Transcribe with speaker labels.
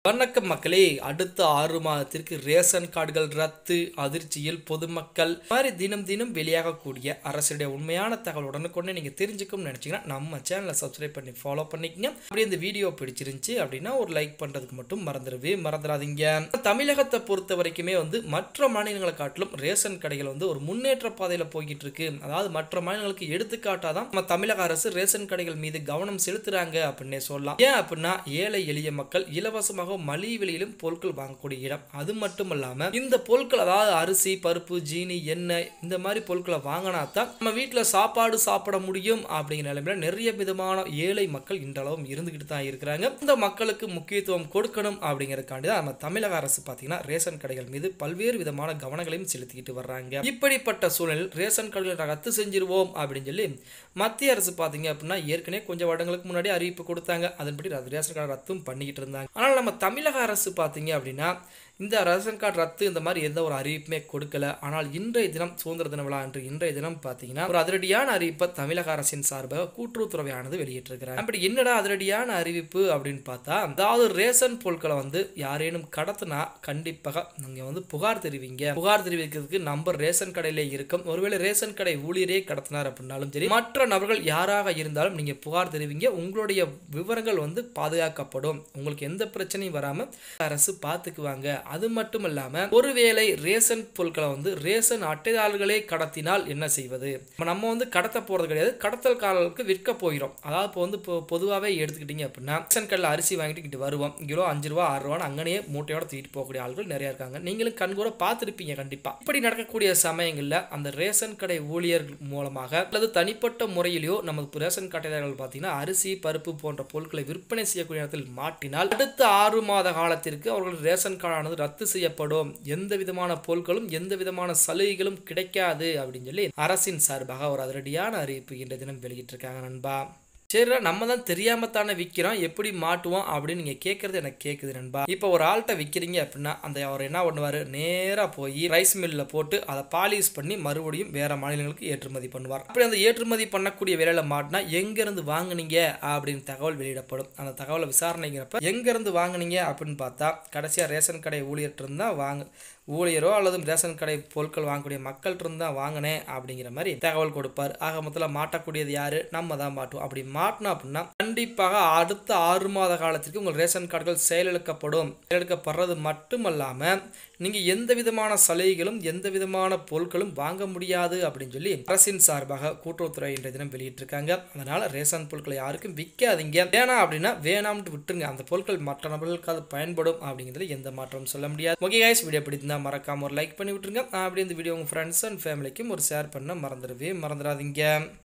Speaker 1: வணக்கம் மக்களே அடுத்த ஆறு மாதத்திற்கு ரேஷன் கார்டுகள் ரத்து அதிர்ச்சியில் பொதுமக்கள் இந்த மாதிரி தினம் தினம் வெளியாகக்கூடிய அரசுடைய உண்மையான தகவல் உடனுக்குடனே நீங்க தெரிஞ்சுக்கணும்னு நினைச்சீங்கன்னா நம்ம சேனலை சப்ஸ்கிரைப் பண்ணி ஃபாலோ பண்ணிக்கங்க அப்படி இந்த வீடியோ பிடிச்சிருந்துச்சு அப்படின்னா ஒரு லைக் பண்றதுக்கு மட்டும் மறந்துடவே மறந்துடாதீங்க தமிழகத்தை பொறுத்த வரைக்குமே வந்து மற்ற மாநிலங்களை காட்டிலும் ரேஷன் கடைகள் வந்து ஒரு முன்னேற்ற பாதையில போய்கிட்டு இருக்கு அதாவது மற்ற மாநிலங்களுக்கு எடுத்துக்காட்டாதான் நம்ம தமிழக அரசு ரேஷன் கடைகள் மீது கவனம் செலுத்துறாங்க அப்படின்னே சொல்லலாம் ஏன் அப்படின்னா ஏழை எளிய மக்கள் இலவசமாக மலிவு விலையிலும் பொருட்கள் வாங்கக்கூடிய இடம் அது மட்டும் இல்லாம இந்த பொருட்கள் அதாவது அரிசி பருப்பு ஜீனி எண்ணெய் இந்த மாதிரி பொருட்களை வாங்கினா தான் நம்ம வீட்டில் சாப்பாடு சாப்பிட முடியும் அப்படிங்கிற நிலைமையில நிறைய விதமான ஏழை மக்கள் இன்றளவும் இருந்துகிட்டு தான் இருக்கிறாங்க இந்த மக்களுக்கு முக்கியத்துவம் கொடுக்கணும் அப்படிங்கறதுக்காண்டி தான் நம்ம தமிழக அரசு பார்த்தீங்கன்னா ரேஷன் கடைகள் மீது பல்வேறு விதமான கவனங்களையும் செலுத்திக்கிட்டு வர்றாங்க இப்படிப்பட்ட சூழலில் ரேஷன் கடைகளை ரத்து செஞ்சிருவோம் அப்படின்னு சொல்லி மத்திய அரசு பார்த்தீங்க அப்படின்னா ஏற்கனவே கொஞ்சம் வருடங்களுக்கு முன்னாடி அறிவிப்பு கொடுத்தாங்க அதன்படி அது ரேஷன் கார்டு ரத்தும் பண்ணிக்கிட்டு இருந்தாங்க ஆனால் நம்ம தமிழக அரசு பார்த்தீங்க அப்படின்னா இந்த ரேஷன் கார்டு ரத்து இந்த மாதிரி எந்த ஒரு அறிவிப்புமே கொடுக்கல ஆனால் இன்றைய தினம் சுதந்திர தின விழா அன்று இன்றைய தினம் பார்த்தீங்கன்னா ஒரு அதிரடியான அறிவிப்பை தமிழக அரசின் சார்பாக கூட்டுறவுத்துறையானது வெளியிட்டிருக்கிறாங்க அப்படி என்னடா அதிரடியான அறிவிப்பு அப்படின்னு பார்த்தா அதாவது ரேஷன் பொருட்களை வந்து யாரேனும் கடத்தினா கண்டிப்பாக நீங்க வந்து புகார் தெரிவிங்க புகார் தெரிவிக்கிறதுக்கு நம்பர் ரேஷன் கடையிலே இருக்கும் ஒருவேளை ரேஷன் கடை ஊழியரே கடத்தினார் அப்படின்னாலும் சரி மற்ற நபர்கள் யாராக இருந்தாலும் நீங்க புகார் தெரிவிங்க உங்களுடைய விவரங்கள் வந்து பாதுகாக்கப்படும் உங்களுக்கு எந்த பிரச்சனையும் வராம அரசு பார்த்துக்குவாங்க அது மட்டும் இல்லாம ஒருவேளை ரேஷன் பொருட்களை வந்து ரேஷன் அட்டைதாரர்களே கடத்தினால் என்ன செய்வது இப்ப நம்ம வந்து கடத்த போறது கிடையாது கடத்தல்காரர்களுக்கு விற்க போகிறோம் அதாவது இப்போ வந்து இப்போ பொதுவாகவே எடுத்துக்கிட்டீங்க அப்படின்னா ரேஷன் கடையில் அரிசி வாங்கிட்டு இங்கிட்டு வருவோம் கிலோ அஞ்சு ரூபா ஆறு ரூபான்னு அங்கேயே மூட்டையோட தூக்கிட்டு போகக்கூடிய ஆட்கள் நிறைய இருக்காங்க நீங்களும் கண்கூட பார்த்துருப்பீங்க கண்டிப்பா இப்படி நடக்கக்கூடிய சமயங்களில் அந்த ரேஷன் கடை ஊழியர்கள் மூலமாக அல்லது தனிப்பட்ட முறையிலேயோ நமக்கு ரேஷன் கடைதாரர்கள் பார்த்தீங்கன்னா அரிசி பருப்பு போன்ற பொருட்களை விற்பனை செய்யக்கூடிய இடத்தில் மாட்டினால் அடுத்த ஆறு மாத காலத்திற்கு அவர்கள் ரேஷன் கார்டானது ரத்து செய்யப்படும் எந்த விதமான பொருட்களும் எந்த விதமான சலுகைகளும் கிடைக்காது அப்படின்னு சொல்லி அரசின் சார்பாக ஒரு அதிரடியான அறிவிப்பு இன்றைய தினம் வெளியிட்டிருக்காங்க நண்பா சரிடா நம்ம தான் தெரியாம தானே விற்கிறோம் எப்படி மாட்டுவோம் அப்படின்னு நீங்கள் கேட்குறது எனக்கு கேட்குது நண்பா இப்போ ஒரு ஆள்கிட்ட விற்கிறீங்க அப்படின்னா அந்த அவர் என்ன பண்ணுவார் நேராக போய் ரைஸ் மில்லில் போட்டு அதை பாலிஷ் பண்ணி மறுபடியும் வேற மாநிலங்களுக்கு ஏற்றுமதி பண்ணுவார் அப்படி அந்த ஏற்றுமதி பண்ணக்கூடிய வேலையில் மாட்டினா எங்கேருந்து வாங்குனீங்க அப்படின்னு தகவல் வெளியிடப்படும் அந்த தகவலை விசாரணைங்கிறப்ப எங்கேருந்து வாங்குனீங்க அப்படின்னு பார்த்தா கடைசியாக ரேஷன் கடை ஊழியர்கிட்ட இருந்தால் வாங்க ஊழியரோ அல்லது ரேஷன் கடை பொருட்கள் வாங்கக்கூடிய மக்கள்கிட்ட இருந்து தான் வாங்கினேன் அப்படிங்கிற மாதிரி தகவல் கொடுப்பார் ஆக மொத்தத்தில் மாட்டக்கூடியது யாரு நம்ம தான் மாட்டுவோம் அப்படி மாட்டினோம் அப்படின்னா கண்டிப்பாக அடுத்த ஆறு மாத காலத்திற்கு உங்கள் ரேஷன் கார்டுகள் செயலிழக்கப்படும் செயலிழக்கப்படுறது மட்டுமல்லாமல் நீங்கள் எந்த விதமான சலுகைகளும் எந்த விதமான பொருட்களும் வாங்க முடியாது அப்படின்னு சொல்லி அரசின் சார்பாக கூட்டுறவுத்துறை இன்றைய தினம் வெளியிட்டிருக்காங்க அதனால ரேஷன் பொருட்களை யாருக்கும் விற்காதீங்க வேணாம் அப்படின்னா வேணாம்னு விட்டுருங்க அந்த பொருட்கள் மற்ற நபர்களுக்கு அது பயன்படும் அப்படிங்கிறதுல எந்த மாற்றமும் சொல்ல முடியாது ஓகே கைஸ் வீடியோ பிடிச்சிருந்தா மறக்காம ஒரு லைக் பண்ணி விட்டுருங்க அப்படி இந்த வீடியோ உங்கள் ஃப்ரெண்ட்ஸ் அண்ட் ஃபேமிலிக்கும் ஒரு ஷேர் பண்ண மறந்துடவே மறந்துடாதீங்க